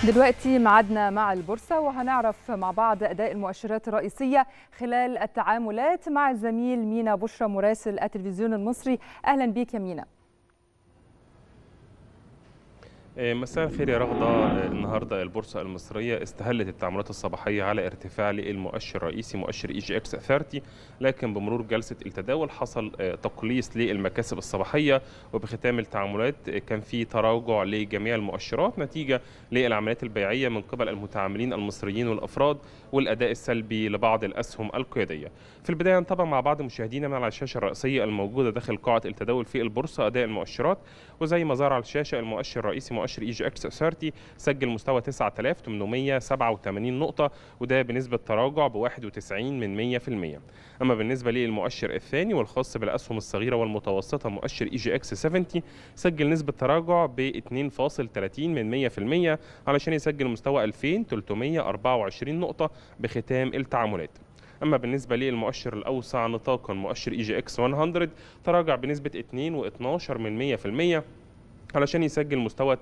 دلوقتي معادنا مع البورصة وهنعرف مع بعض أداء المؤشرات الرئيسية خلال التعاملات مع الزميل مينا بشرى مراسل التلفزيون المصري أهلا بيك يا مينا مساء الخير يا رغدة النهاردة البورصة المصرية استهلت التعاملات الصباحية على ارتفاع للمؤشر الرئيسي مؤشر اي جي اكس 30 لكن بمرور جلسة التداول حصل تقليص للمكاسب الصباحية وبختام التعاملات كان في تراجع لجميع المؤشرات نتيجة للعمليات البيعية من قبل المتعاملين المصريين والأفراد والأداء السلبي لبعض الأسهم القيادية في البداية نتابع مع بعض مشاهدينا من على الشاشة الرئيسية الموجودة داخل قاعة التداول في البورصة أداء المؤشرات وزي ما ظهر على الشاشة المؤشر الرئيسي مؤشر اي جي اكس 30 سجل مستوى 9887 نقطة وده بنسبة تراجع ب 91 من 100% أما بالنسبة للمؤشر الثاني والخاص بالأسهم الصغيرة والمتوسطة مؤشر اي جي اكس 70 سجل نسبة تراجع ب 2.30 من 100% علشان يسجل مستوى 2324 نقطة بختام التعاملات اما بالنسبه للمؤشر الاوسع نطاقا مؤشر اي جي اكس 100 تراجع بنسبه 2.12 من 100% علشان يسجل مستوى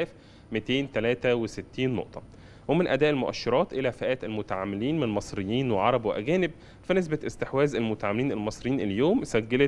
3263 نقطه ومن اداء المؤشرات الى فئات المتعاملين من مصريين وعرب واجانب فنسبه استحواذ المتعاملين المصريين اليوم سجلت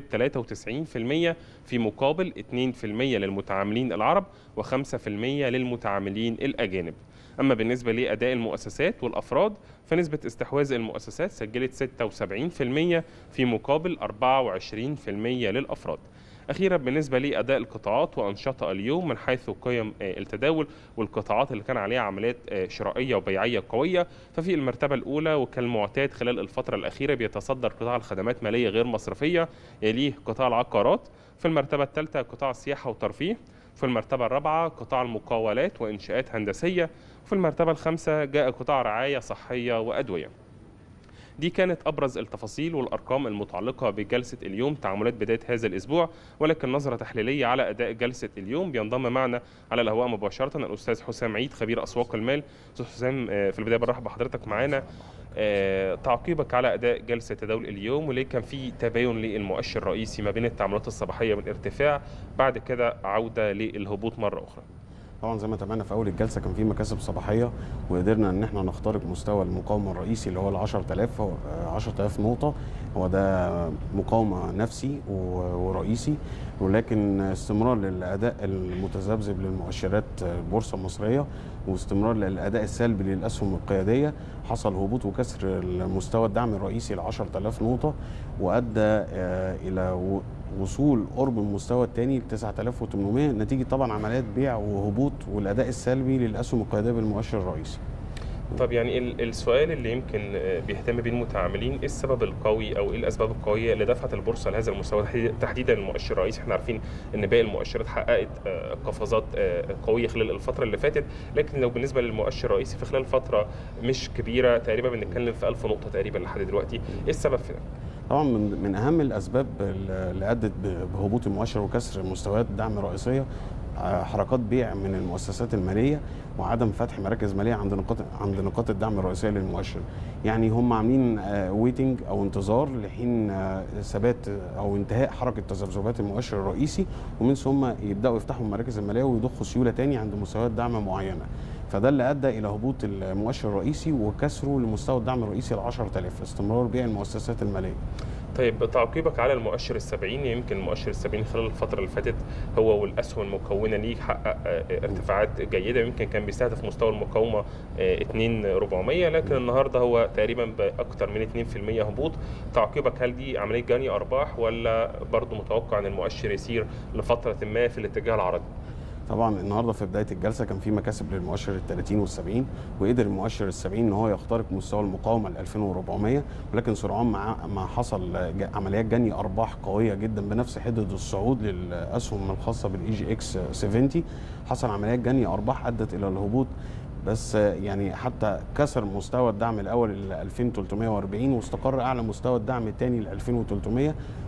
93% في مقابل 2% للمتعاملين العرب و5% للمتعاملين الاجانب أما بالنسبة لأداء المؤسسات والأفراد فنسبة استحواذ المؤسسات سجلت 76% في مقابل 24% للأفراد أخيرا بالنسبة لأداء القطاعات وأنشطة اليوم من حيث قيم التداول والقطاعات اللي كان عليها عمليات شرائية وبيعية قوية ففي المرتبة الأولى وكالمعتاد خلال الفترة الأخيرة بيتصدر قطاع الخدمات مالية غير مصرفية يليه قطاع العقارات في المرتبة الثالثة قطاع السياحة وترفيه في المرتبة الرابعة قطاع المقاولات وإنشاءات هندسية وفي المرتبة الخامسة جاء قطاع رعاية صحية وأدوية دي كانت أبرز التفاصيل والأرقام المتعلقة بجلسة اليوم تعاملات بداية هذا الأسبوع ولكن نظرة تحليلية على أداء جلسة اليوم بينضم معنا على الهواء مباشرة الأستاذ حسام عيد خبير أسواق المال أستاذ حسام في البداية برحب بحضرتك معانا تعقيبك على اداء جلسه تداول اليوم وليه كان في تباين للمؤشر الرئيسي ما بين التعاملات الصباحيه من ارتفاع بعد كده عوده للهبوط مره اخرى طبعا زي ما تابعنا في اول الجلسه كان في مكاسب صباحيه وقدرنا ان احنا نخترق مستوى المقاومه الرئيسي اللي هو ال 10000 10000 نقطه هو ده مقاومه نفسي ورئيسي ولكن استمرار للاداء المتذبذب للمؤشرات البورصه المصريه واستمرار للاداء السلبي للاسهم القياديه حصل هبوط وكسر مستوى الدعم الرئيسي ل 10000 نقطه وادى الى وصول قرب المستوى الثاني ل 9800 نتيجه طبعا عمليات بيع وهبوط والاداء السلبي للاسهم القياديه بالمؤشر الرئيسي. طب يعني السؤال اللي يمكن بيهتم بيه المتعاملين ايه السبب القوي او ايه الاسباب القويه اللي دفعت البورصه لهذا المستوى تحديدا المؤشر الرئيسي احنا عارفين ان باقي المؤشرات حققت قفزات قويه خلال الفتره اللي فاتت لكن لو بالنسبه للمؤشر الرئيسي في خلال فتره مش كبيره تقريبا بنتكلم في 1000 نقطه تقريبا لحد دلوقتي ايه السبب في ده؟ طبعا من من اهم الاسباب اللي ادت بهبوط المؤشر وكسر مستويات الدعم الرئيسيه حركات بيع من المؤسسات الماليه وعدم فتح مراكز ماليه عند نقاط عند نقاط الدعم الرئيسيه للمؤشر يعني هم عاملين ويتنج او انتظار لحين ثبات او انتهاء حركه تذبذبات المؤشر الرئيسي ومن ثم يبداوا يفتحوا المراكز الماليه ويضخوا سيوله تاني عند مستويات دعم معينه فده اللي ادى الى هبوط المؤشر الرئيسي وكسره لمستوى الدعم الرئيسي ل 10000 استمرار بيع المؤسسات الماليه طيب تعقيبك على المؤشر السبعين يمكن المؤشر السبعين خلال الفترة اللي فاتت هو والأسهم المكونة ليه حقق ارتفاعات جيدة يمكن كان بيستهدف مستوى المقاومة 2400 لكن النهاردة هو تقريبا بأكثر من 2% هبوط تعقيبك هل دي عملية جني أرباح ولا برضه متوقع أن المؤشر يسير لفترة ما في الاتجاه العرضي؟ طبعا النهارده في بدايه الجلسه كان في مكاسب للمؤشر ال 30 وال 70 وقدر المؤشر ال 70 ان هو يخترق مستوى المقاومه ال 2400 ولكن سرعان مع ما حصل عمليات جني ارباح قويه جدا بنفس حده الصعود للاسهم الخاصه بالاي جي اكس 70 حصل عمليات جني ارباح ادت الى الهبوط بس يعني حتى كسر مستوى الدعم الاول ل 2340 واستقر اعلى مستوى الدعم الثاني ل 2300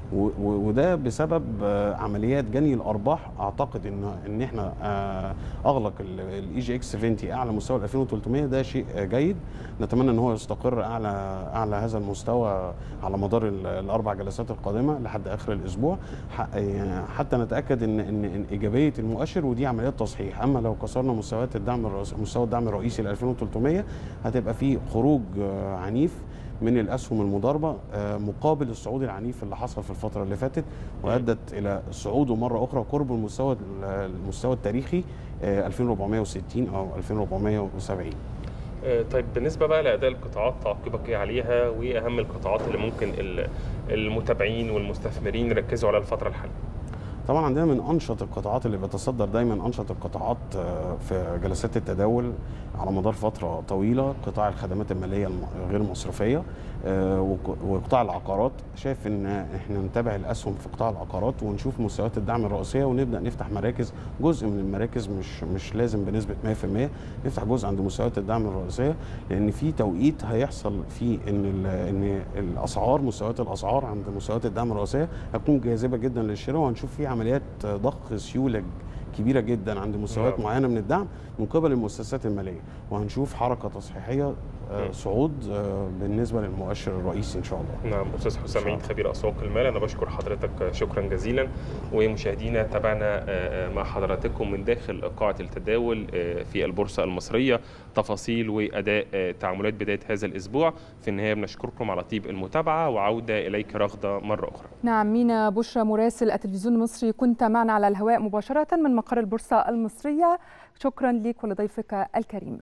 وده بسبب عمليات جني الارباح اعتقد ان ان احنا اغلق الاي جي اكس 70 اعلى مستوى 2300 ده شيء جيد نتمنى ان هو يستقر اعلى اعلى هذا المستوى على مدار الاربع جلسات القادمه لحد اخر الاسبوع حتى نتاكد ان ان ايجابيه المؤشر ودي عمليات تصحيح اما لو كسرنا مستويات الدعم الرئيسي مستوى الدعم الرئيسي ل 2300 هتبقى في خروج عنيف من الاسهم المضاربه مقابل الصعود العنيف اللي حصل في الفتره اللي فاتت وادت الى صعوده مره اخرى قرب المستوى المستوى التاريخي 2460 او 2470 طيب بالنسبه بقى لاداء القطاعات تعقيبك ايه عليها واهم القطاعات اللي ممكن المتابعين والمستثمرين يركزوا على الفتره الحاليه طبعا عندنا من انشط القطاعات اللي بتصدر دايما انشط القطاعات في جلسات التداول على مدار فتره طويله قطاع الخدمات الماليه غير المصرفيه وقطاع العقارات شايف ان احنا نتابع الاسهم في قطاع العقارات ونشوف مستويات الدعم الرئيسيه ونبدا نفتح مراكز جزء من المراكز مش مش لازم بنسبه 100% نفتح جزء عند مستويات الدعم الرئيسيه لان في توقيت هيحصل فيه ان ان الاسعار مستويات الاسعار عند مستويات الدعم الرئيسيه هتكون جاذبه جدا للشراء وهنشوف فيه عمليات ضخ سيوله كبيره جدا عند مستويات معينه من الدعم من قبل المؤسسات الماليه وهنشوف حركه تصحيحيه صعود بالنسبه للمؤشر الرئيسي ان شاء الله. نعم استاذ حسام عيد خبير اسواق المال انا بشكر حضرتك شكرا جزيلا ومشاهدينا تابعنا مع حضراتكم من داخل قاعه التداول في البورصه المصريه تفاصيل واداء تعاملات بدايه هذا الاسبوع في النهايه بنشكركم على طيب المتابعه وعوده اليك رغده مره اخرى. نعم مينا بشرى مراسل التلفزيون المصري كنت معنا على الهواء مباشره من مقر البورصه المصريه شكرا لك ولضيفك الكريم.